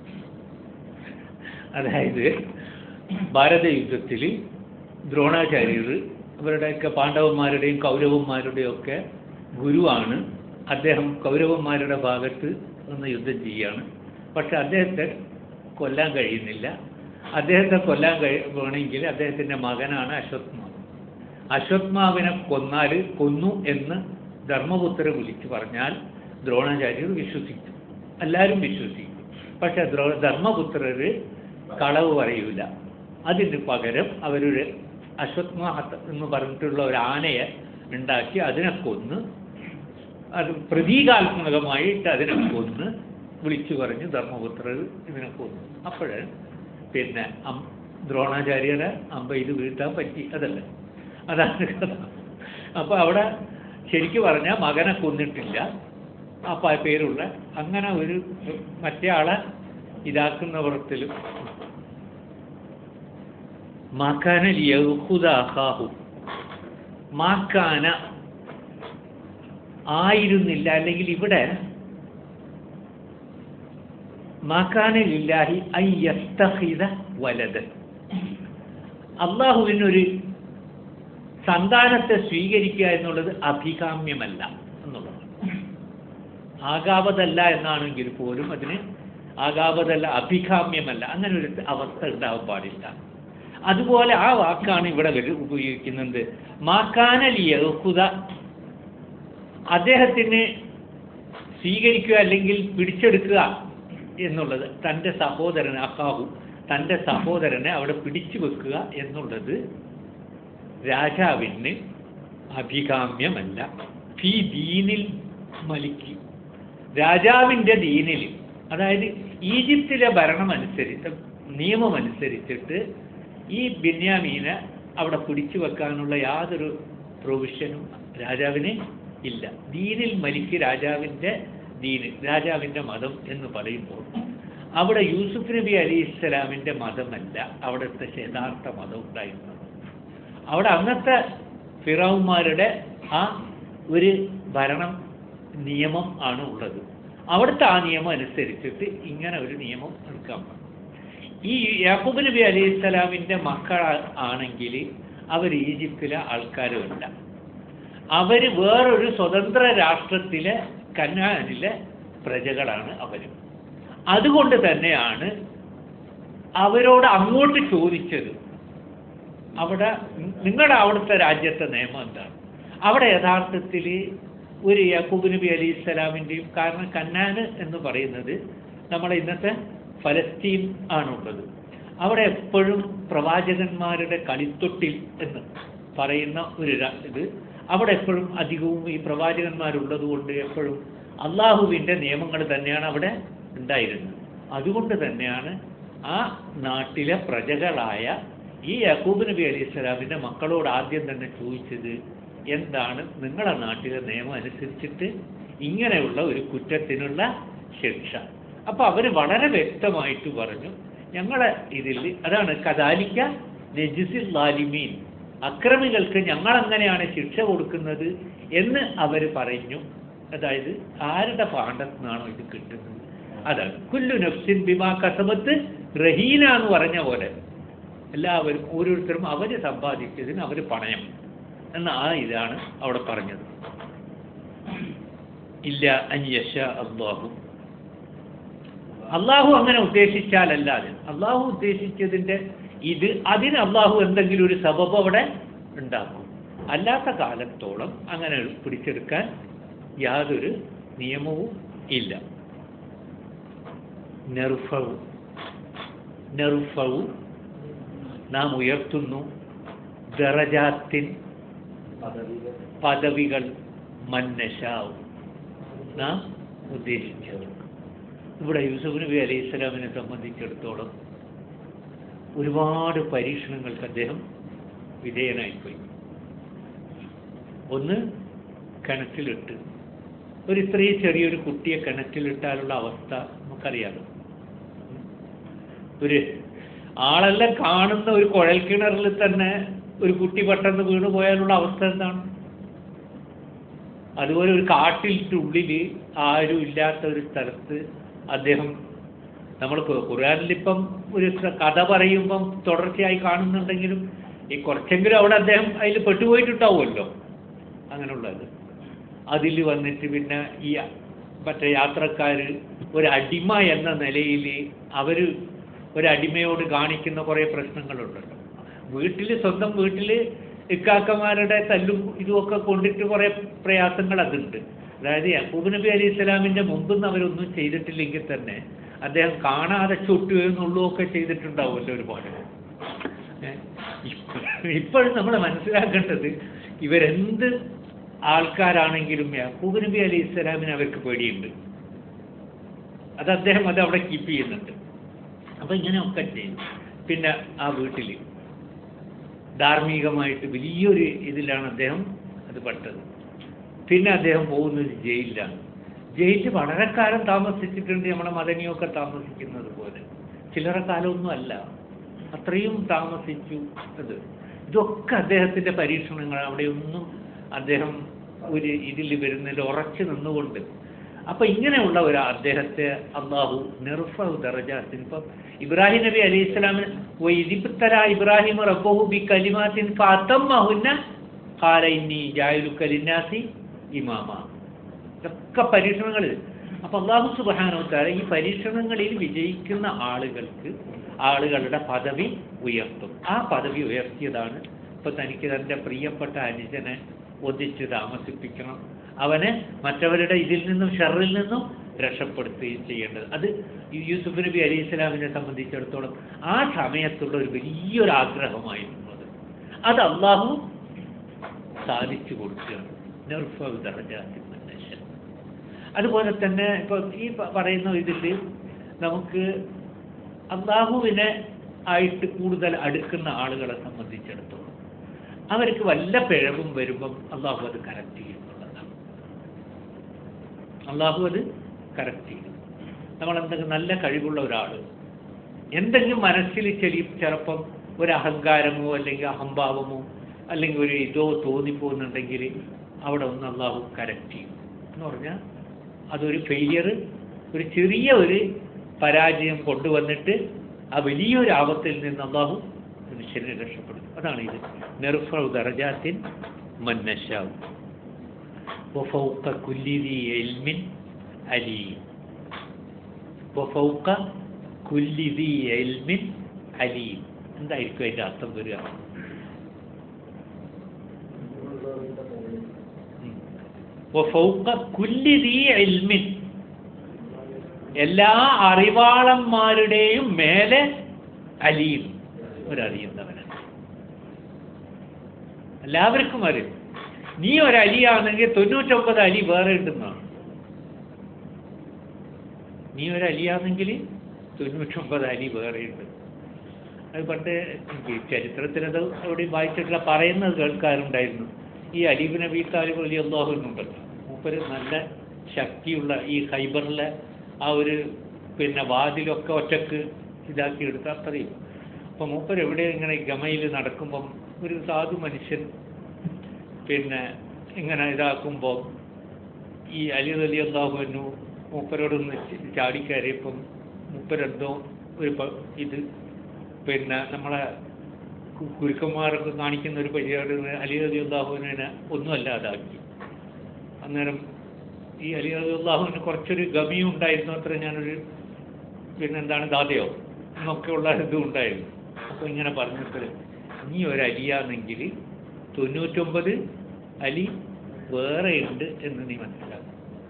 അതായത് ഭാരത യുദ്ധത്തിൽ ദ്രോണാചാര്യർ ഇവരുടെയൊക്കെ പാണ്ഡവന്മാരുടെയും കൗരവന്മാരുടെയും ഒക്കെ ഗുരുവാണ് അദ്ദേഹം കൗരവന്മാരുടെ ഭാഗത്ത് നിന്ന് യുദ്ധം ചെയ്യുകയാണ് പക്ഷെ അദ്ദേഹത്തെ കൊല്ലാൻ കഴിയുന്നില്ല അദ്ദേഹത്തെ കൊല്ലാൻ കഴി വേണമെങ്കിൽ അദ്ദേഹത്തിൻ്റെ മകനാണ് അശ്വത്മാവ് അശ്വത്മാവിനെ കൊന്നാൽ കൊന്നു എന്ന് ധർമ്മപുത്രരെ വിളിച്ചു പറഞ്ഞാൽ ദ്രോണാചാര്യർ വിശ്വസിക്കും എല്ലാവരും വിശ്വസിക്കും പക്ഷെ ദ്രോ ധർമ്മപുത്രർ കളവ് പറയൂല അതിന് പകരം അവരൊരു അശ്വത്മാഹത്ത എന്ന് പറഞ്ഞിട്ടുള്ള ഒരു ആനയെ ഉണ്ടാക്കി അതിനെ കൊന്ന് അത് പ്രതീകാത്മകമായിട്ട് അതിനെ കൊന്ന് വിളിച്ചു പറഞ്ഞ് ധർമ്മപുത്രർ ഇതിനെ കൊന്നു അപ്പോഴ് പിന്നെ അം ദ്രോണാചാര്യരെ അമ്പ ഇത് വീഴ്ത്താൻ പറ്റി അതല്ലേ അതാണ് കഥ അപ്പോൾ അവിടെ ശരിക്കു പറഞ്ഞാൽ മകനെ കൊന്നിട്ടില്ല ആ പ- പേരുള്ള അങ്ങനെ ഒരു മറ്റേ ആളെ ഇതാക്കുന്നവർത്തിലും മാക്കാന യഹുദാഹു മാക്കാന ആയിരുന്നില്ല അല്ലെങ്കിൽ ഇവിടെ മാക്കാനില്ലാഹി ഐ യസ്തഹിദ വലത് അള്ളാഹുവിനൊരു സന്താനത്തെ സ്വീകരിക്കുക എന്നുള്ളത് അഭികാമ്യമല്ല എന്നുള്ളതാണ് ആകാവതല്ല എന്നാണെങ്കിൽ പോലും അതിന് ആകാവതല്ല അഭികാമ്യമല്ല അങ്ങനെ ഒരു അവസ്ഥ ഉണ്ടാവാൻ പാടില്ല അതുപോലെ ആ വാക്കാണ് ഇവിടെ വരു- ഉപയോഗിക്കുന്നത് മാക്കാനൽ യഹുദ അദ്ദേഹത്തിന് സ്വീകരിക്കുക അല്ലെങ്കിൽ പിടിച്ചെടുക്കുക എന്നുള്ളത് തൻ്റെ സഹോദരൻ അക്കാഹു തൻ്റെ സഹോദരനെ അവിടെ പിടിച്ചു വെക്കുക എന്നുള്ളത് രാജാവിന് അഭികാമ്യമല്ല ഫി ദീനിൽ മലിക്ക് രാജാവിൻ്റെ ദീനിൽ അതായത് ഈജിപ്തിലെ ഭരണമനുസരിച്ച് നിയമമനുസരിച്ചിട്ട് ഈ ബിന്യാമീനെ അവിടെ പിടിച്ചു വെക്കാനുള്ള യാതൊരു പ്രൊവിഷനും രാജാവിന് ഇല്ല ദീനിൽ മലിക്ക് രാജാവിൻ്റെ ദീന് രാജാവിൻ്റെ മതം എന്ന് പറയുമ്പോൾ അവിടെ യൂസുഫ് നബി അലി ഇസ്ലാമിൻ്റെ മതമല്ല അവിടുത്തെ യഥാർത്ഥ മതം ഉണ്ടായിരുന്നത് അവിടെ അന്നത്തെ ഫിറോന്മാരുടെ ആ ഒരു ഭരണം നിയമം ആണ് ഉള്ളത് അവിടുത്തെ ആ നിയമം അനുസരിച്ചിട്ട് ഇങ്ങനെ ഒരു നിയമം എടുക്കാൻ പാടില്ല ഈ യാക്കൂബ് നബി അലൈഹി സ്വലാമിൻ്റെ മക്കൾ ആണെങ്കിൽ അവർ ഈജിപ്തിലെ ആൾക്കാരുമല്ല അവർ വേറൊരു സ്വതന്ത്ര രാഷ്ട്രത്തിലെ കന്നാനിലെ പ്രജകളാണ് അവർ അതുകൊണ്ട് തന്നെയാണ് അവരോട് അങ്ങോട്ട് ചോദിച്ചത് അവിടെ നിങ്ങളുടെ അവിടുത്തെ രാജ്യത്തെ നിയമം എന്താണ് അവിടെ യഥാർത്ഥത്തിൽ ഒരു യാക്കൂബ് നബി അലി ഇസ്ലാമിൻ്റെയും കാരണം കന്നാന് എന്ന് പറയുന്നത് നമ്മളെ ഇന്നത്തെ ഫലസ്തീൻ ആണുള്ളത് അവിടെ എപ്പോഴും പ്രവാചകന്മാരുടെ കളിത്തൊട്ടിൽ എന്ന് പറയുന്ന ഒരു ര- ഇത് അവിടെ എപ്പോഴും അധികവും ഈ പ്രവാചകന്മാരുള്ളത് കൊണ്ട് എപ്പോഴും അള്ളാഹുവിൻ്റെ നിയമങ്ങൾ തന്നെയാണ് അവിടെ ഉണ്ടായിരുന്നത് അതുകൊണ്ട് തന്നെയാണ് ആ നാട്ടിലെ പ്രജകളായ ഈ യക്കൂബ് നബി അലൈഹി സ്വലാമിൻ്റെ മക്കളോട് ആദ്യം തന്നെ ചോദിച്ചത് എന്താണ് നിങ്ങളുടെ നാട്ടിലെ നിയമം അനുസരിച്ചിട്ട് ഇങ്ങനെയുള്ള ഒരു കുറ്റത്തിനുള്ള ശിക്ഷ അപ്പോൾ അവർ വളരെ വ്യക്തമായിട്ട് പറഞ്ഞു ഞങ്ങളെ ഇതിൽ അതാണ് കദാലിക്ക നജിസിൽ ലാലിമീൻ അക്രമികൾക്ക് ഞങ്ങളെങ്ങനെയാണ് ശിക്ഷ കൊടുക്കുന്നത് എന്ന് അവർ പറഞ്ഞു അതായത് ആരുടെ പാണ്ഡത്തു നിന്നാണോ ഇത് കിട്ടുന്നത് അതാണ് കുല്ലു നഫ്സിൻ ബിമാ കസബത്ത് റഹീന എന്ന് പറഞ്ഞ പോലെ എല്ലാവരും ഓരോരുത്തരും അവർ സമ്പാദിച്ചതിന് അവർ പണയം എന്ന ആ ഇതാണ് അവിടെ പറഞ്ഞത് ഇല്ല അന്യശ അള്ളാഹു അള്ളാഹു അങ്ങനെ ഉദ്ദേശിച്ചാലല്ലാതെ അള്ളാഹു ഉദ്ദേശിച്ചതിൻ്റെ ഇത് അതിന് അള്ളാഹു എന്തെങ്കിലും ഒരു സബബ് അവിടെ ഉണ്ടാക്കും അല്ലാത്ത കാലത്തോളം അങ്ങനെ പിടിച്ചെടുക്കാൻ യാതൊരു നിയമവും ഇല്ല നെർഫവും നെർഫവും നാം ഉയർത്തുന്നു ദറജാത്തിൻ പദവികൾ മന്നശാവും നാം ഉദ്ദേശിച്ചത് ഇവിടെ യൂസുഫ് നബി അലൈഹി സ്വലാമിനെ സംബന്ധിച്ചിടത്തോളം ഒരുപാട് പരീക്ഷണങ്ങൾക്ക് അദ്ദേഹം വിധേയനായിപ്പോയി ഒന്ന് കിണറ്റിലിട്ട് ഒരു ഇത്രയും ചെറിയൊരു കുട്ടിയെ കിണറ്റിലിട്ടാലുള്ള അവസ്ഥ നമുക്കറിയാലോ ഒരു ആളെല്ലാം കാണുന്ന ഒരു കുഴൽ കിണറിൽ തന്നെ ഒരു കുട്ടി പെട്ടെന്ന് വീണു പോയാലുള്ള അവസ്ഥ എന്താണ് അതുപോലെ ഒരു കാട്ടിൻ്റെ ഉള്ളിൽ ആരും ഇല്ലാത്ത ഒരു സ്ഥലത്ത് അദ്ദേഹം നമ്മൾ ഖുർആാനിലിപ്പം ഒരു സ- കഥ പറയുമ്പം തുടർച്ചയായി കാണുന്നുണ്ടെങ്കിലും ഈ കുറച്ചെങ്കിലും അവിടെ അദ്ദേഹം അതിൽ പെട്ടുപോയിട്ടുണ്ടാവുമല്ലോ അങ്ങനെയുള്ളത് അതിൽ വന്നിട്ട് പിന്നെ ഈ മറ്റേ യാത്രക്കാർ ഒരു അടിമ എന്ന നിലയിൽ അവർ ഒരു അടിമയോട് കാണിക്കുന്ന കുറേ പ്രശ്നങ്ങളുണ്ടല്ലോ വീട്ടിൽ സ്വന്തം വീട്ടിൽ ഇക്കാക്കമാരുടെ തല്ലും ഇതുമൊക്കെ കൊണ്ടിട്ട് കുറേ പ്രയാസങ്ങൾ അതുണ്ട് അതായത് യക്കൂബ് നബി അലി ഇസ്ലാമിൻ്റെ മുമ്പെന്ന് അവരൊന്നും ചെയ്തിട്ടില്ലെങ്കിൽ തന്നെ അദ്ദേഹം കാണാതെ ചൊട്ടുകയും നുള്ളുമൊക്കെ ചെയ്തിട്ടുണ്ടാവുമല്ലോ ഒരുപാട് ഇപ്പോഴും നമ്മൾ മനസ്സിലാക്കേണ്ടത് ഇവരെന്ത് ആൾക്കാരാണെങ്കിലും യാക്കൂബ് നബി അലി ഇസ്ലാമിന് അവർക്ക് പേടിയുണ്ട് അത് അദ്ദേഹം അത് അവിടെ കീപ്പ് ചെയ്യുന്നുണ്ട് അപ്പൊ ഇങ്ങനെയൊക്കെ ചെയ്യും പിന്നെ ആ വീട്ടിൽ ധാർമ്മികമായിട്ട് വലിയൊരു ഇതിലാണ് അദ്ദേഹം അത് പെട്ടത് പിന്നെ അദ്ദേഹം പോകുന്നത് ജയിലിലാണ് ജയിലിൽ വളരെ കാലം താമസിച്ചിട്ടുണ്ട് നമ്മുടെ മദനിയൊക്കെ താമസിക്കുന്നത് പോലെ ചില്ലറ കാലമൊന്നും അല്ല അത്രയും താമസിച്ചു അത് ഇതൊക്കെ അദ്ദേഹത്തിൻ്റെ പരീക്ഷണങ്ങൾ അവിടെയൊന്നും അദ്ദേഹം ഒരു ഇതിൽ വരുന്നതിൽ ഉറച്ചു നിന്നുകൊണ്ട് അപ്പൊ ഇങ്ങനെയുള്ള ഒരു അദ്ദേഹത്തെ അള്ളാഹു നിർഫു ദറജാത്തിന് ഇപ്പം ഇബ്രാഹിം നബി അലൈഹി ഇസ്ലാമിന് ഇതിപ്തല ഇബ്രാഹിം റബ്ബഹു ബി കലിമാത്തിൻ ഫാത്തമ്മഹുന്ന ഖാല ഇന്നി ജായുലുക ലിന്നാസി ഇമാമ ഇതൊക്കെ പരീക്ഷണങ്ങൾ അപ്പൊ അള്ളാഹു സുബാനോത്താര ഈ പരീക്ഷണങ്ങളിൽ വിജയിക്കുന്ന ആളുകൾക്ക് ആളുകളുടെ പദവി ഉയർത്തും ആ പദവി ഉയർത്തിയതാണ് ഇപ്പൊ തനിക്ക് തൻ്റെ പ്രിയപ്പെട്ട അനുജനെ ഒന്നിച്ച് താമസിപ്പിക്കണം അവനെ മറ്റവരുടെ ഇതിൽ നിന്നും ഷെറിൽ നിന്നും രക്ഷപ്പെടുത്തുകയും ചെയ്യേണ്ടത് അത് ഈ യൂസുഫ് നബി അലി ഇസ്ലാമിനെ സംബന്ധിച്ചിടത്തോളം ആ സമയത്തുള്ള ഒരു വലിയൊരു ആഗ്രഹമായിരുന്നു അത് അത് അള്ളാഹു സാധിച്ചു കൊടുക്കുകയാണ് നിർഫവ് ദറജാത്തിൽ മനുഷ്യ അതുപോലെ തന്നെ ഇപ്പോൾ ഈ പ- പറയുന്ന ഇതിൽ നമുക്ക് അള്ളാഹുവിനെ ആയിട്ട് കൂടുതൽ അടുക്കുന്ന ആളുകളെ സംബന്ധിച്ചിടത്തോളം അവർക്ക് വല്ല പിഴവും വരുമ്പം അള്ളാഹു അത് കറക്റ്റ് ചെയ്യും എന്നുള്ളതാണ് അള്ളാഹു അത് കറക്റ്റ് ചെയ്യും നമ്മൾ എന്തെങ്കിലും നല്ല കഴിവുള്ള ഒരാൾ എന്തെങ്കിലും മനസ്സിൽ ചെലി ചിലപ്പം ഒരു അഹങ്കാരമോ അല്ലെങ്കിൽ അഹംഭാവമോ അല്ലെങ്കിൽ ഒരു ഇതോ തോന്നിപ്പോകുന്നുണ്ടെങ്കിൽ അവിടെ ഒന്ന് അള്ളാഹു കറക്റ്റ് ചെയ്യും എന്ന് പറഞ്ഞാൽ അതൊരു ഫെയിലിയർ ഒരു ചെറിയ ഒരു പരാജയം കൊണ്ടുവന്നിട്ട് ആ വലിയൊരു ആപത്തിൽ നിന്ന് അള്ളാഹു മനുഷ്യനെ രക്ഷപ്പെടും അതാണ് ഇത് നെർഫൗ ദറജാത്തിൻ മന്നശാവും وفوق كل ذي علم عليم وفوق كل ذي علم عليم എന്തായിരിക്കും അതിൻ്റെ അർത്ഥം വരിക ഉം. وفوق كل ذي علم എല്ലാ അറിവാളന്മാരുടെയും മേലെ അലിയും ഒരറിയുന്നവനാണ് എല്ലാവർക്കും അറിയും നീ ഒരു അലിയാണെങ്കിൽ തൊണ്ണൂറ്റൊമ്പത് അലി വേറെ ഉണ്ടെന്നാണ് നീ ഒരു അലിയാണെങ്കിൽ തൊണ്ണൂറ്റൊമ്പത് അലി വേറെ ഉണ്ട് അത് പണ്ട് ഈ ചരിത്രത്തിലത് അവിടെ വായിച്ചിട്ടുള്ള പറയുന്നത് കേൾക്കാറുണ്ടായിരുന്നു ഈ അലീബ് നബി താലിബ് അലി അള്ളാഹുന്നുണ്ടല്ലോ മൂപ്പര് നല്ല ശക്തിയുള്ള ഈ ഹൈബറിലെ ആ ഒരു പിന്നെ വാതിലൊക്കെ ഒറ്റക്ക് ഇതാക്കി എടുത്ത അത്രയും അപ്പം മൂപ്പർ എവിടെ ഇങ്ങനെ ഗമയിൽ നടക്കുമ്പം ഒരു സാധു മനുഷ്യൻ പിന്നെ ഇങ്ങനെ ഇതാക്കുമ്പോൾ ഈ അലി അലി അള്ളാഹുവിനു മൂപ്പരോടൊന്ന് ചാടിക്കയറിയപ്പം മൂപ്പരെന്തോ ഒരു പ- ഇത് പിന്നെ നമ്മളെ കു- കുരുക്കന്മാരൊക്കെ കാണിക്കുന്ന ഒരു പരിപാടി അലി അലി അള്ളാഹുവിനെ ഒന്നുമല്ലാതാക്കി അന്നേരം ഈ അലി അലി അള്ളാഹുവിന് കുറച്ചൊരു ഗമിയും ഉണ്ടായിരുന്നു അത്ര ഞാനൊരു പിന്നെന്താണ് ദാതയോ എന്നൊക്കെയുള്ള ഇതും ഉണ്ടായിരുന്നു അപ്പോൾ ഇങ്ങനെ പറഞ്ഞിട്ട് നീ ഒരു അലിയാണെങ്കിൽ തൊണ്ണൂറ്റൊമ്പത് അലി വേറെ ഉണ്ട് എന്ന് നീ മനസ്സിലാക്കും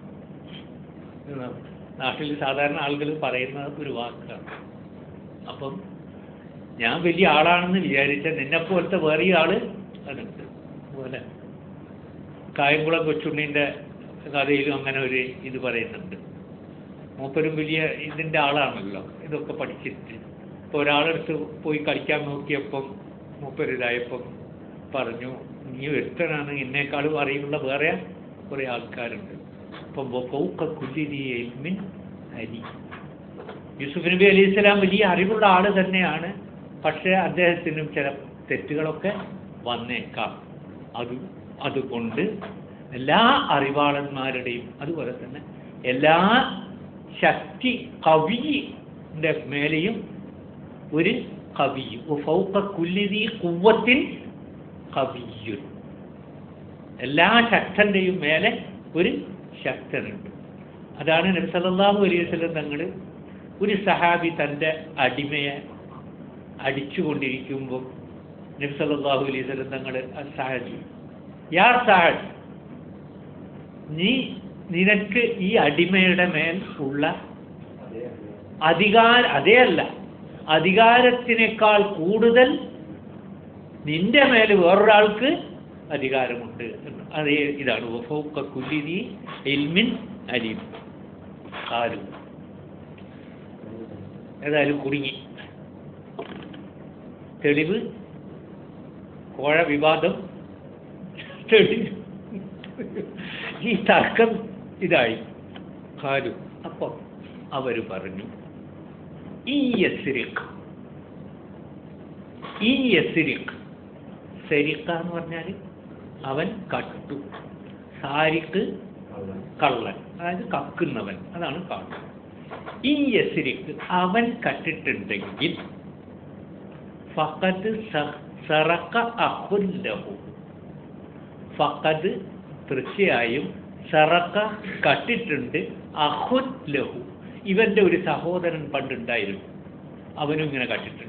ഇത് നാട്ടിൽ സാധാരണ ആളുകൾ പറയുന്ന ഒരു വാക്കാണ് അപ്പം ഞാൻ വലിയ ആളാണെന്ന് വിചാരിച്ച നിന്നെപ്പോലത്തെ വേറെ ആള് അതുണ്ട് അതുപോലെ കായംകുളം കൊച്ചുണ്ണിൻ്റെ കഥയിലും അങ്ങനെ ഒരു ഇത് പറയുന്നുണ്ട് മൂപ്പരും വലിയ ഇതിൻ്റെ ആളാണല്ലോ ഇതൊക്കെ പഠിച്ചിട്ട് ഇപ്പോൾ ഒരാളെടുത്ത് പോയി കളിക്കാൻ നോക്കിയപ്പം മൂപ്പരിതായപ്പം പറഞ്ഞു നീ ഒരുത്തനാണ് എന്നെക്കാളും അറിയുള്ള വേറെ കുറേ ആൾക്കാരുണ്ട് അപ്പം ഫൗക്ക കുല്ലിരി എൽമിൻ അരി യൂസുഫ് നബി അലൈഹി സ്വലാം വലിയ അറിവുള്ള ആൾ തന്നെയാണ് പക്ഷേ അദ്ദേഹത്തിനും ചില തെറ്റുകളൊക്കെ വന്നേക്കാം അത് അതുകൊണ്ട് എല്ലാ അറിവാളന്മാരുടെയും അതുപോലെ തന്നെ എല്ലാ ശക്തി കവിയുടെ മേലെയും ഒരു കവിയും ഫൗക്ക കുല്ലിതി കുവ്വത്തിൻ കവിയുൻ എല്ലാ ശക്തന്റെയും മേലെ ഒരു ശക്തനുണ്ട് അതാണ് നബി സല്ലല്ലാഹു അലൈഹി വസല്ലം തങ്ങൾ ഒരു സഹാബി തൻ്റെ അടിമയെ അടിച്ചുകൊണ്ടിരിക്കുമ്പോൾ നബി സല്ലല്ലാഹു അലൈഹി വസല്ലം തങ്ങൾ സഹാജി യാ സഹാജ് നീ നിനക്ക് ഈ അടിമയുടെ മേൽ ഉള്ള അധികാര അതേ അല്ല അധികാരത്തിനേക്കാൾ കൂടുതൽ നിന്റെ മേൽ വേറൊരാൾക്ക് അധികാരമുണ്ട് എന്ന് അതേ ഇതാണ് വഫൗക കുല്ലിദി ഇൽമിൻ അലീം ആരും ഏതായാലും കുടുങ്ങി തെളിവ് കോഴ വിവാദം തെളിവ് ഈ തർക്കം ഇതായി കാലു അപ്പം അവർ പറഞ്ഞു ഈ യസിരിഖ് ഈ യസിരിഖ് സെരിക്ക എന്ന് പറഞ്ഞാൽ അവൻ കട്ടു സാരിക്ക് കള്ളൻ അതായത് കക്കുന്നവൻ അതാണ് കാണുന്നത് ഈ യസിരിക്ക് അവൻ കട്ടിട്ടുണ്ടെങ്കിൽ ഫഖദ് സ- സറക്ക അഹുല്ലഹു ഫഖദ് തീർച്ചയായും സറക്ക കട്ടിട്ടുണ്ട് അഹുൻ ലഹു ഇവന്റെ ഒരു സഹോദരൻ പണ്ടുണ്ടായിരുന്നു അവനും ഇങ്ങനെ കട്ടിട്ടുണ്ട്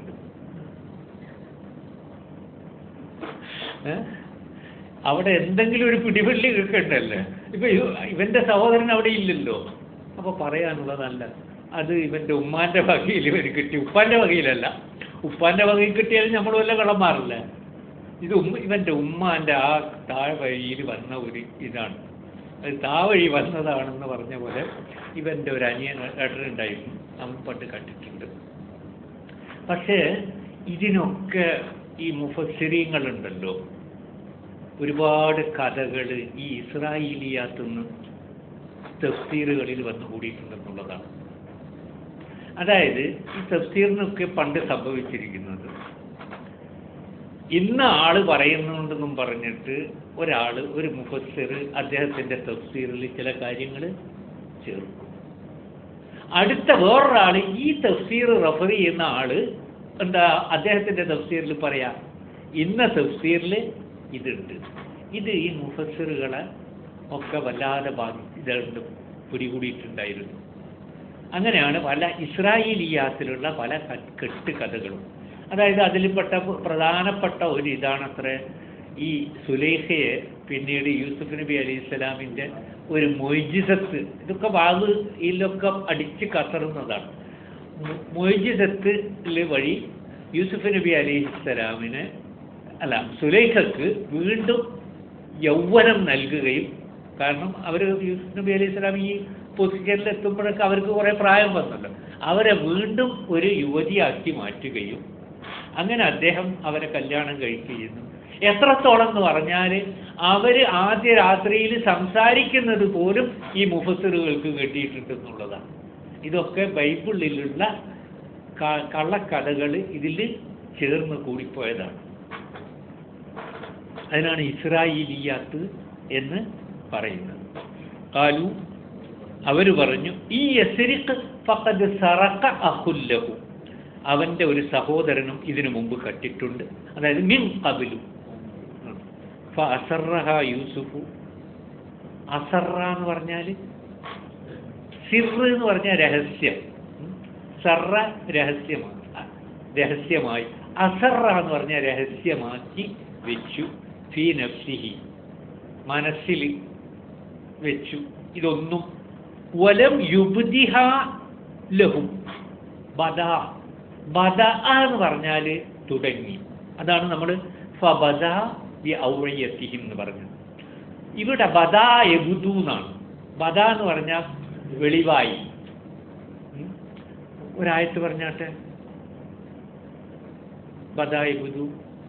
ഏ? അവിടെ എന്തെങ്കിലും ഒരു പിടിവള്ളി കിട്ടണ്ടല്ലേ ഇപ്പൊ ഇവ- ഇവന്റെ സഹോദരൻ അവിടെ ഇല്ലല്ലോ അപ്പൊ പറയാനുള്ളതല്ല അത് ഇവന്റെ ഉമ്മാന്റെ വകയിൽ ഇവന് കിട്ടി ഉപ്പാന്റെ വകയിലല്ല ഉപ്പാന്റെ വകയിൽ കിട്ടിയാൽ നമ്മൾ വല്ല കള്ളന്മാരല്ല ഇത് ഉമ്മ ഇവന്റെ ഉമ്മാന്റെ ആ താഴ്വഴിയിൽ വന്ന ഒരു ഇതാണ് അത് താവഴി വന്നതാണെന്ന് പറഞ്ഞ പോലെ ഇവന്റെ ഒരു അനിയൻ ഏട്ടനുണ്ടായിരുന്നു അവൻ പണ്ട് കണ്ടിട്ടുണ്ട് പക്ഷേ ഇതിനൊക്കെ ഈ മുഫസ്സിരീങ്ങളുണ്ടല്ലോ ഒരുപാട് കഥകൾ ഈ ഇസ്രായേലിയാത്തുനിന്ന് തഫ്സീറുകളിൽ വന്നു കൂടിയിട്ടുണ്ടെന്നുള്ളതാണ് അതായത് ഈ തഫ്സീറിനൊക്കെ പണ്ട് സംഭവിച്ചിരിക്കുന്നത് ഇന്ന ആള് പറയുന്നുണ്ടെന്നും പറഞ്ഞിട്ട് ഒരാൾ ഒരു മുഫസ്സിർ അദ്ദേഹത്തിൻ്റെ തഫ്സീറിൽ ചില കാര്യങ്ങൾ ചേർക്കും അടുത്ത വേറൊരാൾ ഈ തഫ്സീർ റെഫർ ചെയ്യുന്ന ആള് എന്താ അദ്ദേഹത്തിന്റെ തഫ്സീറിൽ പറയാ ഇന്ന തഫ്സീറിൽ ഇതുണ്ട് ഇത് ഈ മുഫസ്സിറുകളെ ഒക്കെ വല്ലാതെ ബാധിച്ചിട്ടുണ്ട് പിടികൂടിയിട്ടുണ്ടായിരുന്നു അങ്ങനെയാണ് പല ഇസ്രായേലിയാത്തിലുള്ള പല ക- കെട്ട് കഥകളും അതായത് അതിൽപ്പെട്ട പ്രധാനപ്പെട്ട ഒരു ഇതാണത്രേ ഈ സുലേഖയെ പിന്നീട് യൂസുഫ് നബി അലൈഹി സ്വലാമിൻ്റെ ഒരു മൊയ്ജിസത്ത് ഇതൊക്കെ വാവ് ഇതിലൊക്കെ അടിച്ച് കത്തറുന്നതാണ് മൊയ്ജിസത്തിൽ വഴി യൂസുഫ് നബി അലൈഹി സ്വലാമിന് അല്ല സുലൈഖക്ക് വീണ്ടും യൗവനം നൽകുകയും കാരണം അവർ യൂസുഫ് നബി അലൈഹി സ്വലാം ഈ പൊസിഷനിൽ എത്തുമ്പോഴൊക്കെ അവർക്ക് കുറേ പ്രായം വന്നല്ലോ അവരെ വീണ്ടും ഒരു യുവതിയാക്കി മാറ്റുകയും അങ്ങനെ അദ്ദേഹം അവരെ കല്യാണം കഴിക്കുകയും എത്രത്തോളം എന്ന് പറഞ്ഞാൽ അവർ ആദ്യ രാത്രിയിൽ സംസാരിക്കുന്നത് പോലും ഈ മുഫസറുകൾക്ക് കിട്ടിയിട്ടുണ്ടെന്നുള്ളതാണ് ഇതൊക്കെ ബൈബിളിലുള്ള ക- കള്ളക്കഥകൾ ഇതിൽ ചേർന്ന് കൂടിപ്പോയതാണ് അതിനാണ് ഇസ്രായേലിയാത്ത് എന്ന് പറയുന്നത് കാലു അവർ പറഞ്ഞു ഈ എസരിക്ക് ഫഖദ് സറക്ക അഹുല്ലഹു അവൻ്റെ ഒരു സഹോദരനും ഇതിനു മുമ്പ് കട്ടിട്ടുണ്ട് അതായത് മിൻ കബിലു അസറഹ യൂസുഫു അസറ എന്ന് പറഞ്ഞാൽ സിറ് എന്ന് പറഞ്ഞാൽ രഹസ്യം ഉം. സറ രഹസ്യമാണ് അ- രഹസ്യമായി അസറ എന്ന് പറഞ്ഞാൽ രഹസ്യമാക്കി വെച്ചു ഫി നഫ്സിഹി മനസ്സിൽ വെച്ചു ഇതൊന്നും വലം യുബ്ദിഹ ലഹും ബദ ബദ എന്ന് പറഞ്ഞാൽ തുടങ്ങി അതാണ് നമ്മൾ ഫബദ ബി ഔറയ്യത്തിഹിം എന്ന് പറഞ്ഞത് ഇവിടെ ബദ എബുദു എന്നാണ് ബദ എന്ന് പറഞ്ഞാൽ വെളിവായി ഉം. ഒരായത്ത് പറഞ്ഞാട്ടെ ബദ എബുദു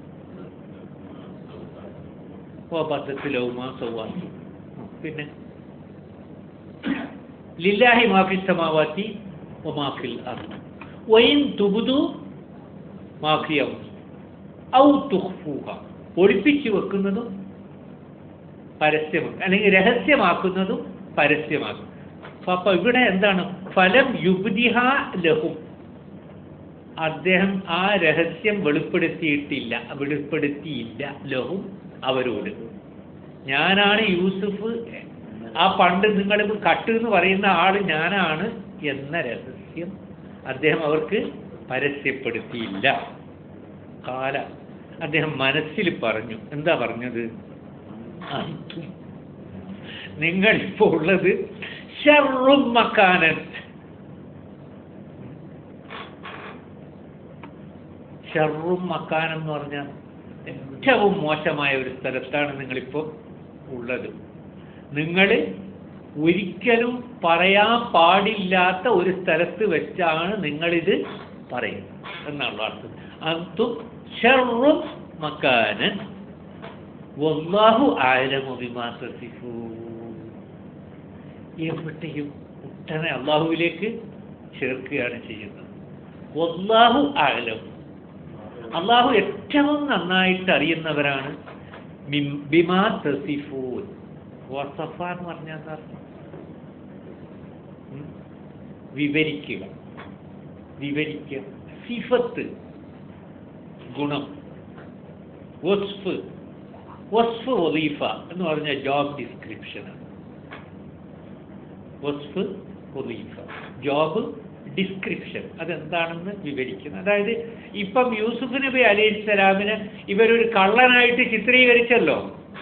ഓ ബദ്ധത്തിലവുമാ സൗവാസു പിന്നെ ലില്ലാഹി മാഫി സമാവാത്തി ഒമാഫിൽ അർദ് വൈൻ തുബുദു മാഫിയ ഔ തുഖ്ഫൂഹ ഒളിപ്പിച്ചു വെക്കുന്നതും പരസ്യമാക്കും അല്ലെങ്കിൽ രഹസ്യമാക്കുന്നതും പരസ്യമാക്കും അപ്പൊ അപ്പൊ ഇവിടെ എന്താണ് ഫലം യുബ്ദിഹ ലഹും അദ്ദേഹം ആ രഹസ്യം വെളിപ്പെടുത്തിയിട്ടില്ല വെളിപ്പെടുത്തിയില്ല ലഹും അവരോട് ഞാനാണ് യൂസുഫ് ആ പണ്ട് നിങ്ങൾ കട്ട് എന്ന് പറയുന്ന ആള് ഞാനാണ് എന്ന രഹസ്യം അദ്ദേഹം അവർക്ക് പരസ്യപ്പെടുത്തിയില്ല കാല അദ്ദേഹം മനസ്സിൽ പറഞ്ഞു എന്താ പറഞ്ഞത് അന്തും നിങ്ങളിപ്പോൾ ഉള്ളത് ഷർറും മക്കാനൻ ഷർറും മക്കാനം എന്ന് പറഞ്ഞാൽ ഏറ്റവും മോശമായ ഒരു സ്ഥലത്താണ് നിങ്ങളിപ്പോൾ ഉള്ളത് നിങ്ങൾ ഒരിക്കലും പറയാൻ പാടില്ലാത്ത ഒരു സ്ഥലത്ത് വെച്ചാണ് നിങ്ങളിത് പറയുന്നത് എന്നുള്ള അർത്ഥം അന്തും ഷർറും മക്കാനൻ വല്ലാഹു ആലമു ബിമാ തസിഫൂൻ എവിടെയും ഉടനെ അള്ളാഹുവിലേക്ക് ചേർക്കുകയാണ് ചെയ്യുന്നത് വല്ലാഹു ആലം അള്ളാഹു ഏറ്റവും നന്നായിട്ട് അറിയുന്നവരാണ് മിം- ബിമാ തസിഫൂൻ വസഫ എന്ന് പറഞ്ഞാൽ എന്താ അർത്ഥം? ഉം? വിവരിക്കുക വിവരിക്കുക സിഫത്ത് ഗുണം വസ്ഫ് വസ്ഫ് വലീഫ എന്ന് പറഞ്ഞ ജോബ് ഡിസ്ക്രിപ്ഷനാണ് വസ്ഫ് വലീഫ ജോബ് ഡിസ്ക്രിപ്ഷൻ അതെന്താണെന്ന് വിവരിക്കുന്നത് അതായത് ഇപ്പം യൂസുഫ് നബി അലൈഹി സ്വലാമിനെ ഇവരൊരു കള്ളനായിട്ട് ചിത്രീകരിച്ചല്ലോ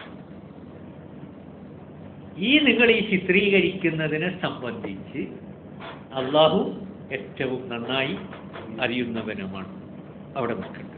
ഈ നിങ്ങൾ ഈ ചിത്രീകരിക്കുന്നതിനെ സംബന്ധിച്ച് അള്ളാഹു ഏറ്റവും നന്നായി അറിയുന്നവനുമാണ് അവിടെ നിൽക്കുന്നത്